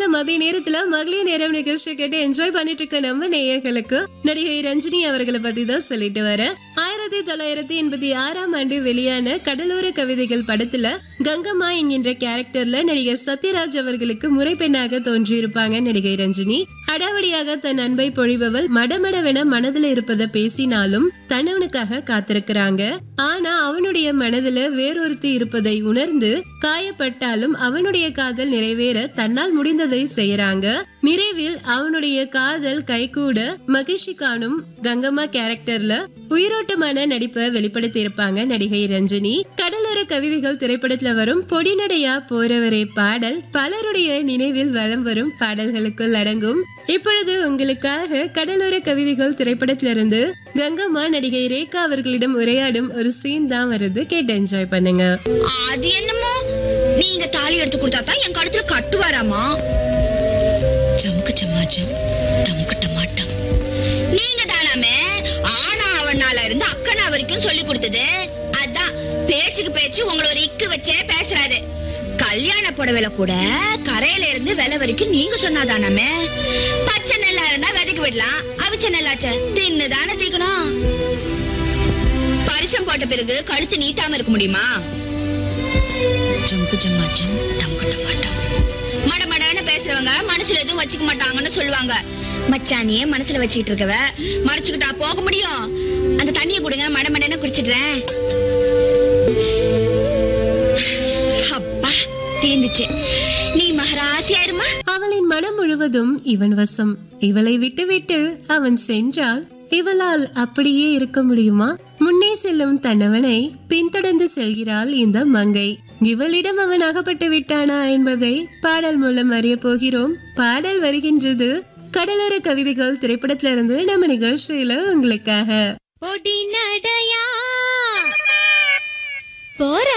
மதிய நேரத்துல மகளிர் நேரம் நிகழ்ச்சி கேட்டு என்ஜாய் பண்ணிட்டு இருக்க நம்ம நேயர்களுக்கு நடிகை ரஞ்சினி அவர்களை பத்தி தான் சொல்லிட்டு வரேன் ஆயிரத்தி தொள்ளாயிரத்தி எண்பத்தி ஆறாம் ஆண்டு வெளியான கடலோர கவிதைகள் படத்துல கங்கம்மா என்கின்ற கேரக்டர்ல நடிகர் சத்யராஜ் அவர்களுக்கு முறைப்பெண்ணாக தோன்றியிருப்பாங்க நடிகை ரஞ்சினி அடாவடியாக தன் அன்பை பொழிபவள் மடமடவென மனதுல இருப்பதை பேசினாலும் தன்னவனுக்காக காத்திருக்கிறாங்க ஆனா அவனுடைய மனதுல வேறொருத்தி இருப்பதை உணர்ந்து காயப்பட்டாலும் அவனுடைய காதல் நிறைவேற தன்னால் முடிந்ததை செய்யறாங்க நிறைவில் அவனுடைய காதல் கைகூட மகிழ்ச்சி காணும் கங்கம்மா கேரக்டர்ல உயிரோட்டமான நடிப்பை வெளிப்படுத்தி இருப்பாங்க நடிகை ரஞ்சினி கடலோர கவிதைகள் திரைப்படத்துல வரும் பொடிநடையா போறவரே பாடல் பலருடைய நினைவில் வலம் வரும் பாடல்களுக்குள் அடங்கும் இப்பொழுது உங்களுக்காக கடலோர கவிதைகள் திரைப்படத்திலிருந்து கங்கம்மா நடிகை ரேகா அவர்களிடம் உரையாடும் ஒரு சீன் தான் வருது கேட்டு என்ஜாய் பண்ணுங்க அது என்னமோ நீங்க தாலி எடுத்து கொடுத்தா தான் என் கழுத்துல கட்டுவாராமா ஜமுக்கு சமாஜம் டமுக்கு டமாட்டம் நீங்க தானாமே ஆனா அவனால இருந்து அக்கனா வரைக்கும் சொல்லி கொடுத்தது அதான் பேச்சுக்கு பேச்சு உங்களை ஒரு இக்கு வச்சே பேசுறாரு கல்யாண புடவைல கூட கரையில இருந்து விலை வரைக்கும் நீங்க சொன்னாதானாமே பச்சை நெல்லா இருந்தா விதைக்கு விடலாம் அவிச்ச நெல்லாச்ச தின்னு தானே தீக்கணும் பரிசம் போட்ட பிறகு கழுத்து நீட்டாம இருக்க முடியுமா ஜம்பு ஜம்மாச்சம் டம்கட்ட மாட்டோம் மடமடன்னு பேசுறவங்க மனசுல எதுவும் வச்சுக்க மாட்டாங்கன்னு சொல்லுவாங்க மச்சானியே மனசுல வச்சுக்கிட்டு இருக்கவ மறைச்சுக்கிட்டா போக முடியும் அந்த தண்ணியை கொடுங்க மடமடன்னு குடிச்சிடுறேன் அப்பா தீர்ந்துச்சு நீ மகராசியா இருமா அவளின் மனம் முழுவதும் இவன் வசம் இவளை விட்டுவிட்டு அவன் சென்றால் இவளால் அப்படியே இருக்க முடியுமா முன்னே செல்லும் தன்னவனை பின்தொடர்ந்து செல்கிறாள் இந்த மங்கை இவளிடம் அவன் அகப்பட்டு விட்டானா என்பதை பாடல் மூலம் அறிய போகிறோம் பாடல் வருகின்றது கடலோர கவிதைகள் திரைப்படத்திலிருந்து நம்ம நிகழ்ச்சியில உங்களுக்காக பொடி நடையா போற